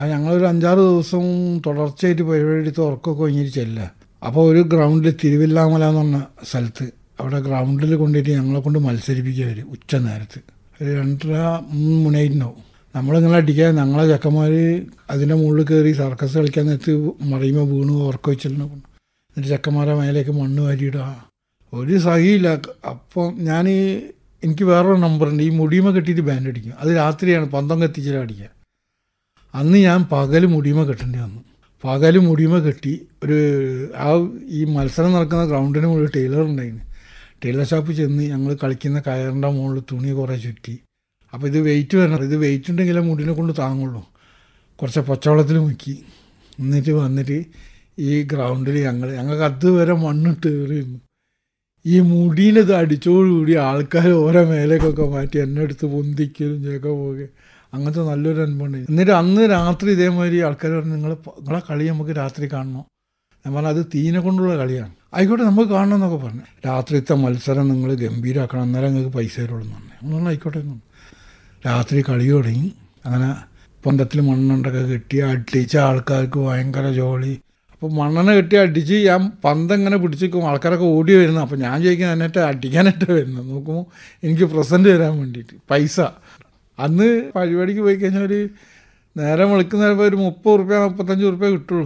ആ ഞങ്ങളൊരു അഞ്ചാറ് ദിവസം തുടർച്ചയായിട്ട് പരിപാടി എടുത്ത് ഉറക്കമൊക്കെ കഴിഞ്ഞിട്ട് ചെല്ലുക അപ്പോൾ ഒരു ഗ്രൗണ്ടിൽ തിരുവില്ലാമല എന്ന് പറഞ്ഞ സ്ഥലത്ത് അവിടെ ഗ്രൗണ്ടിൽ കൊണ്ടുപോയിട്ട് ഞങ്ങളെ കൊണ്ട് മത്സരിപ്പിക്കുക അവർ ഉച്ച നേരത്ത് ഒരു രണ്ടര മൂന്ന് മണിയായിട്ടുണ്ടാവും നമ്മളിങ്ങനെ അടിക്കാൻ ഞങ്ങളെ ചെക്കന്മാർ അതിൻ്റെ മുകളിൽ കയറി സർക്കസ് കളിക്കാൻ നേരത്ത് മറിയുമ്പോൾ വീണു ഉറക്കം വെച്ചിട്ടുണ്ട് എന്നിട്ട് ചെക്കന്മാരെ മേലേക്ക് മണ്ണ് വാരിയിടുക ഒരു സഹിയില്ല അപ്പം ഞാൻ എനിക്ക് വേറൊരു നമ്പറുണ്ട് ഈ മുടിയുമ കെട്ടിയിട്ട് ബാൻഡ് അടിക്കും അത് രാത്രിയാണ് പന്തം കത്തിച്ചിട്ട് അടിക്കുക അന്ന് ഞാൻ പകൽ മുടിയുമ കെട്ടേണ്ടി വന്നു പകൽ മുടിയുമ കെട്ടി ഒരു ആ ഈ മത്സരം നടക്കുന്ന ഗ്രൗണ്ടിന് മുകളിൽ ടൈലർ ഉണ്ടായിരുന്നു ടൈലർ ഷോപ്പിൽ ചെന്ന് ഞങ്ങൾ കളിക്കുന്ന കയറിൻ്റെ മുകളിൽ തുണി കുറേ ചുറ്റി അപ്പോൾ ഇത് വെയിറ്റ് വരണം ഇത് വെയിറ്റ് ഉണ്ടെങ്കിലേ മുടിനെ കൊണ്ട് താങ്ങുള്ളൂ കുറച്ച് പച്ചവെള്ളത്തിൽ മുക്കി എന്നിട്ട് വന്നിട്ട് ഈ ഗ്രൗണ്ടിൽ ഞങ്ങൾ ഞങ്ങൾക്ക് അതുവരെ മണ്ണിട്ട് കയറിയിരുന്നു ഈ മുടീനത് അടിച്ചോടുകൂടി ആൾക്കാർ ഓരോ മേലേക്കൊക്കെ മാറ്റി എന്നെ എടുത്ത് പൊന്തിക്കലും ചേക്ക പോകുക അങ്ങനത്തെ നല്ലൊരു അനുഭവം ഉണ്ടായി എന്നിട്ട് അന്ന് രാത്രി ഇതേമാതിരി ആൾക്കാർ പറഞ്ഞു നിങ്ങൾ നിങ്ങളെ കളി നമുക്ക് രാത്രി കാണണം ഞാൻ പറഞ്ഞു അത് തീനെ കൊണ്ടുള്ള കളിയാണ് ആയിക്കോട്ടെ നമുക്ക് കാണണം എന്നൊക്കെ പറഞ്ഞു രാത്രിത്തെ മത്സരം നിങ്ങൾ ഗംഭീരമാക്കണം അന്നേരം നിങ്ങൾക്ക് പൈസ തരുള്ളൂ എന്ന് പറഞ്ഞു നമ്മൾ പറഞ്ഞു ആയിക്കോട്ടെ എന്ന് പറഞ്ഞു. രാത്രി കളി തുടങ്ങി അങ്ങനെ പൊന്തത്തിൽ മണ്ണുണ്ടൊക്കെ കെട്ടി അടിച്ച ആൾക്കാർക്ക് ഭയങ്കര ജോളി അപ്പോൾ മണ്ണെണ്ണ കെട്ടി അടിച്ച് ഞാൻ പന്തങ്ങനെ പിടിച്ചിരിക്കും ആൾക്കാരൊക്കെ ഓടി വരുന്നു അപ്പോൾ ഞാൻ ചോദിക്കുന്നത് എന്നിട്ട് അടിക്കാനായിട്ട് വരുന്നത് നോക്കുമ്പോൾ എനിക്ക് പ്രസൻറ്റ് തരാൻ വേണ്ടിയിട്ട് പൈസ അന്ന് പരിപാടിക്ക് പോയി കഴിഞ്ഞാൽ ഒരു നേരം വെളുക്കുന്നപ്പോൾ ഒരു മുപ്പത് റുപ്യ മുപ്പത്തഞ്ച് റുപ്യ കിട്ടുള്ളൂ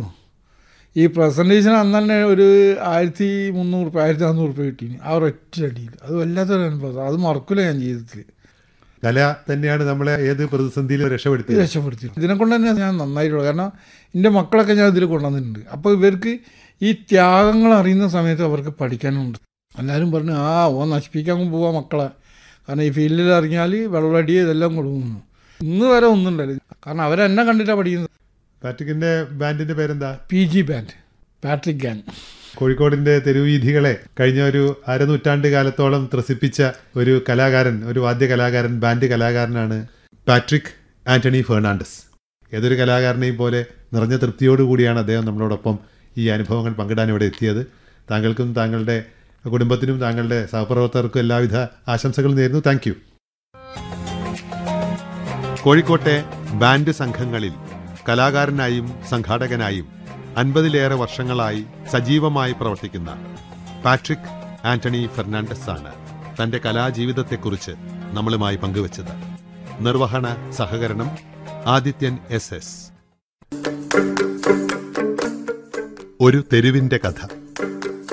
ഈ പ്രസൻറ്റേഷന് അന്ന് തന്നെ ഒരു ആയിരത്തി മുന്നൂറ് റുപ്യ ആയിരത്തി നാനൂറ് റുപ്യ കിട്ടീന് ആ ഒരൊറ്റ അടിയിൽ അത് വല്ലാത്തൊരു അനുഭവം അത് മറക്കില്ല ഞാൻ ജീവിതത്തിൽ കല തന്നെയാണ് നമ്മളെ ഏത് പ്രതിസന്ധിയിലും രക്ഷപ്പെടുത്തിയത് രക്ഷപ്പെടുത്തി ഇതിനെ കൊണ്ട് തന്നെ ഞാൻ നന്നായിട്ടുള്ളത് കാരണം എൻ്റെ മക്കളൊക്കെ ഞാൻ ഇതിൽ കൊണ്ടുവന്നിട്ടുണ്ട് അപ്പോൾ ഇവർക്ക് ഈ ത്യാഗങ്ങൾ അറിയുന്ന സമയത്ത് അവർക്ക് പഠിക്കാനുണ്ട് എല്ലാവരും പറഞ്ഞു ആ ഓ നശിപ്പിക്കാൻ പോവാ മക്കളെ കാരണം ഈ ഫീൽഡിൽ ഇറങ്ങിയാൽ വെള്ളമടി ഇതെല്ലാം കൊടുക്കുന്നു ഇന്ന് വരെ ഒന്നും ഉണ്ടായില്ല കാരണം അവരെന്നെ കണ്ടിട്ടാണ് പഠിക്കുന്നത് പാട്രിക്കിന്റെ ബാൻഡിന്റെ പേരെന്താ P G band Patrick gang കോഴിക്കോടിന്റെ തെരുവീഥികളെ കഴിഞ്ഞ ഒരു അരനൂറ്റാണ്ട് കാലത്തോളം ത്രസിപ്പിച്ച ഒരു കലാകാരൻ ഒരു വാദ്യ കലാകാരൻ ബാൻഡ് കലാകാരനാണ് പാട്രിക് ആന്റണി ഫെർണാണ്ടസ് ഏതൊരു കലാകാരനെയും പോലെ നിറഞ്ഞ തൃപ്തിയോടുകൂടിയാണ് അദ്ദേഹം നമ്മളോടൊപ്പം ഈ അനുഭവങ്ങൾ പങ്കിടാൻ ഇവിടെ എത്തിയത് താങ്കൾക്കും താങ്കളുടെ കുടുംബത്തിനും താങ്കളുടെ സഹപ്രവർത്തകർക്കും എല്ലാവിധ ആശംസകളും നേരുന്നു താങ്ക് യു കോഴിക്കോട്ടെ ബാൻഡ് സംഘങ്ങളിൽ കലാകാരനായും സംഘാടകനായും അൻപതിലേറെ വർഷങ്ങളായി സജീവമായി പ്രവർത്തിക്കുന്ന പാട്രിക് ആന്റണി ഫെർണാണ്ടസ് ആണ് തന്റെ കലാജീവിതത്തെക്കുറിച്ച് നമ്മളുമായി പങ്കുവച്ചത് നിർവഹണ സഹകരണം ആദിത്യൻ എസ് എസ് ഒരു തെരുവിന്റെ കഥ